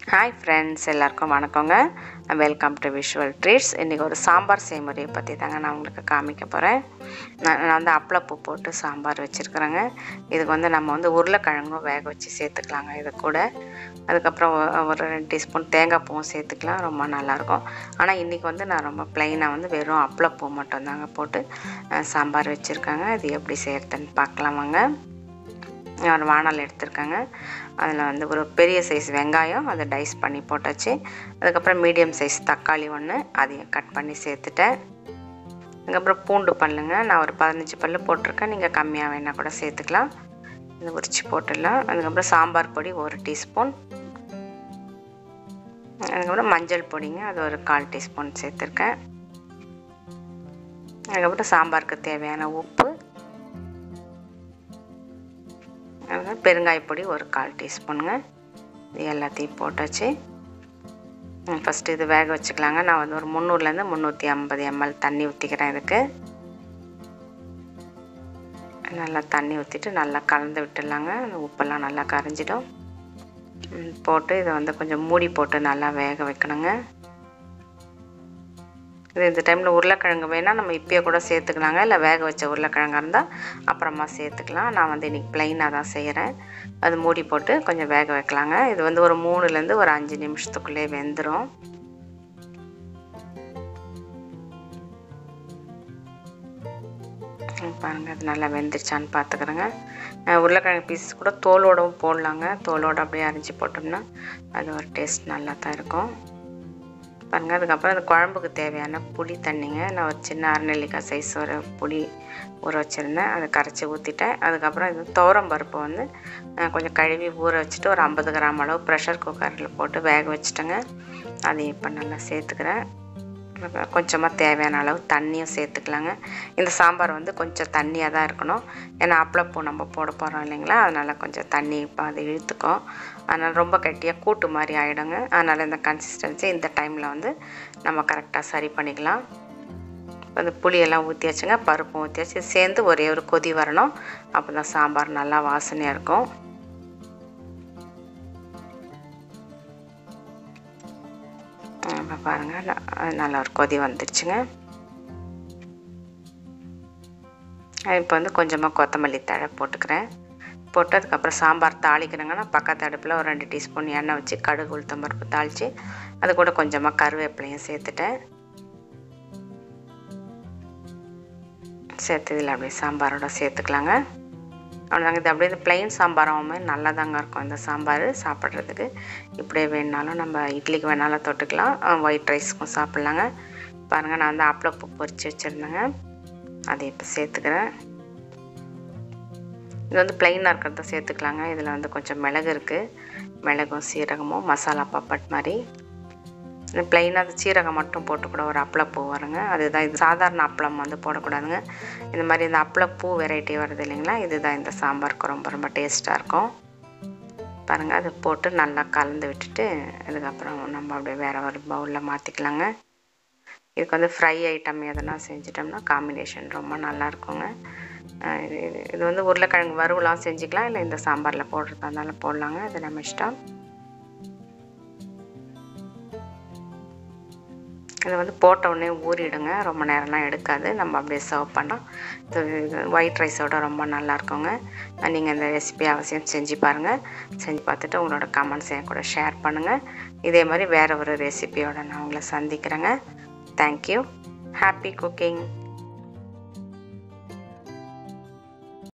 hi friends எல்லாருக்கும் வணக்கங்க welcome to visual treats இன்றைக்கி ஒரு சாம்பார் செய்முறையை பற்றி தாங்க நான் உங்களுக்கு காமிக்க போகிறேன் நான் நான் வந்து அப்பளப்பூ போட்டு சாம்பார் வச்சுருக்குறேங்க இதுக்கு வந்து நம்ம வந்து உருளைக்கிழங்கும் வேக வச்சு சேர்த்துக்கலாங்க இது கூட அதுக்கப்புறம் ஒ- ஒரு ரெண்டு டீஸ்பூன் தேங்காய் பூவும் சேர்த்துக்கலாம் ரொம்ப நல்லாயிருக்கும் ஆனால் இன்றைக்கி வந்து நான் ரொம்ப ப்ளைனாக வந்து வெறும் அப்பளப்பூ மட்டும்தாங்க போட்டு அஹ், சாம்பார் வச்சுருக்காங்க இது எப்படி செய்கிறதுன்னு பார்க்கலாம் வாங்க ஒரு வானல் எடுத்திருக்கேங்க அதில் வந்து ஒரு பெரிய சைஸ் வெங்காயம் அதை டைஸ் பண்ணி போட்டாச்சு அதுக்கப்புறம் மீடியம் சைஸ் தக்காளி ஒன்று அதையும் கட் பண்ணி சேர்த்துட்டேன் அதுக்கப்புறம் பூண்டு பல்லுங்க நான் ஒரு பதினஞ்சு பல்லு போட்டிருக்கேன் நீங்கள் கம்மியாக வேணால் கூட சேர்த்துக்கலாம் இது உரிச்சு போட்டுடலாம் அதுக்கப்புறம் சாம்பார் பொடி ஒரு டீஸ்பூன் அதுக்கப்புறம் மஞ்சள் பொடிங்க அது ஒரு கால் டீஸ்பூன் சேர்த்துருக்கேன் அதுக்கப்புறம் சாம்பாருக்கு தேவையான உப்பு அதுக்கப்புறம் பெருங்காயப்பொடி ஒரு கால் டீஸ்பூனுங்க இது எல்லாத்தையும் போட்டாச்சு ஃபஸ்ட்டு இது வேக வச்சுக்கலாங்க நான் வந்து ஒரு முந்நூறுலேருந்து முந்நூற்றி ஐம்பது எம்எல் தண்ணி ஊற்றிக்கிறேன் இதுக்கு நல்லா தண்ணி ஊற்றிட்டு நல்லா கலந்து விட்டுடலாங்க அந்த உப்பெல்லாம் நல்லா கரைஞ்சிடும் ம், போட்டு இதை வந்து கொஞ்சம் மூடி போட்டு நல்லா வேக வைக்கணுங்க இது இந்த டைமில் உருளைக்கிழங்கு வேணால் நம்ம இப்பயே கூட சேர்த்துக்கலாங்க இல்லை வேக வச்ச உருளைக்கிழங்கா இருந்தால் அப்புறமா சேர்த்துக்கலாம் நான் வந்து இன்றைக்கி ப்ளைனாக தான் செய்கிறேன் அது மூடி போட்டு கொஞ்சம் வேக வைக்கலாங்க இது வந்து ஒரு மூணுலேருந்து ஒரு அஞ்சு நிமிஷத்துக்குள்ளே வெந்துடும் பாருங்கள் அது நல்லா வெந்துருச்சான்னு பார்த்துக்கிறேங்க அஹ் உருளைக்கிழங்கு பீஸ் கூட தோலோடவும் போடலாங்க தோலோடு அப்படியே அரிஞ்சு போட்டோம்னா அது ஒரு டேஸ்ட் நல்லா தான் இருக்கும் பாருங்க அதுக்கப்புறம் அந்த குழம்புக்கு தேவையான புளி தண்ணிங்க நான் ஒரு சின்ன அரைநெல்லிக்காய் சைஸ் ஒரு புளி ஊற வச்சுருந்தேன் அதை கரைச்சி ஊற்றிட்டேன் அதுக்கப்புறம் இது துவரம் பருப்பு வந்து அஹ், கொஞ்சம் கழுவி ஊற வச்சுட்டு ஒரு ஐம்பது கிராம் அளவு ப்ரெஷர் குக்கரில் போட்டு வேக வச்சுட்டேங்க அதையும் இப்போ நல்லா சேர்த்துக்கிறேன் அப்புறம் கொஞ்சமாக தேவையான அளவு தண்ணியும் சேர்த்துக்கலாங்க இந்த சாம்பார் வந்து கொஞ்சம் தண்ணியாக தான் இருக்கணும் ஏன்னா அப்பளப்பூ நம்ம போட போகிறோம் இல்லைங்களா அதனால் கொஞ்சம் தண்ணி இப்போ அது இழுத்துக்கும் அதனால் ரொம்ப கட்டியாக கூட்டு மாதிரி ஆகிடுங்க அதனால் இந்த கன்சிஸ்டன்சி இந்த டைமில் வந்து நம்ம கரெக்டாக சரி பண்ணிக்கலாம் இப்போ இந்த புளியெல்லாம் ஊற்றியாச்சுங்க பருப்பும் ஊற்றியாச்சு சேர்ந்து ஒரே ஒரு கொதி வரணும் அப்போ தான் சாம்பார் நல்லா வாசனையாக இருக்கும் இப்போ பாருங்கள் நல்லா ஒரு கொதி வந்துடுச்சுங்க இப்போ வந்து கொஞ்சமாக கொத்தமல்லி தழை போட்டுக்கிறேன் போட்டு அதுக்கப்புறம் சாம்பார் தாளிக்கிறேங்கன்னா பக்கத்து அடுப்பில் ஒரு ரெண்டு டீஸ்பூன் எண்ணெய் வச்சு கடுகு உளுத்தம் பருப்பு தாளித்து அது கூட கொஞ்சமாக கருவேப்பிலையும் சேர்த்துட்டேன் சேர்த்து இதில் அப்படியே சாம்பாரோட சேர்த்துக்கலாங்க அவ்வளோதாங்க இது அப்படியே ப்ளைன் சாம்பாராகவுமே நல்லா தாங்க இருக்கும் இந்த சாம்பார் சாப்பிட்றதுக்கு இப்படியே வேணுனாலும் நம்ம இட்லிக்கு வேணாலும் தொட்டுக்கலாம் ஒயிட் ரைஸ்க்கும் சாப்பிட்லாங்க பாருங்கள் நான் வந்து அப்பளப்பூ பொரிச்சு வச்சுருந்தேங்க அதை இப்போ சேர்த்துக்கிறேன் இது வந்து ப்ளைனாக இருக்கிறத சேர்த்துக்கலாங்க இதில் வந்து கொஞ்சம் மிளகு இருக்குது மிளகும் சீரகமும் மசாலா பாப்பட் மாதிரி இந்த ப்ளைனாக அது சீரகம் மட்டும் போட்டு கூட ஒரு அப்பளப்பூ வருங்க அதுதான் இது சாதாரண அப்பளம் வந்து போடக்கூடாதுங்க இந்த மாதிரி இந்த அப்பளப்பூ வெரைட்டி வருது இல்லைங்களா இதுதான் இந்த சாம்பாருக்கு ரொம்ப ரொம்ப டேஸ்ட்டாக இருக்கும் பாருங்கள் அது போட்டு நல்லா கலந்து விட்டுட்டு அதுக்கப்புறம் நம்ம அப்படியே வேறு ஒரு பவுலில் மாற்றிக்கலாங்க இதுக்கு வந்து ஃப்ரை ஐட்டம் எதனா செஞ்சிட்டோம்னா காம்பினேஷன் ரொம்ப நல்லா இருக்குங்க அஹ் இது இது- இது வந்து உருளைக்கிழங்கு வறுவலாம் செஞ்சுக்கலாம் இல்லை இந்த சாம்பாரில் போடுறதா இருந்தாலும் போடலாங்க அது நம்ம இஷ்டம் இதை வந்து போட்ட உடனே ஊறிடுங்க ரொம்ப நேரம்லாம் எடுக்காது நம்ம அப்படியே சர்வ் பண்ணோம் இது ஒயிட் ரைஸோட ரொம்ப நல்லா இருக்குங்க நீங்கள் இந்த ரெசிபி அவசியம் செஞ்சு பாருங்கள் செஞ்சு பார்த்துட்டு உங்களோட கமெண்ட்ஸ் என் கூட ஷேர் பண்ணுங்கள் இதே மாதிரி வேறு ஒரு ரெசிபியோட நான் உங்களை சந்திக்கிறேங்க தேங்க்யூ ஹாப்பி குக்கிங்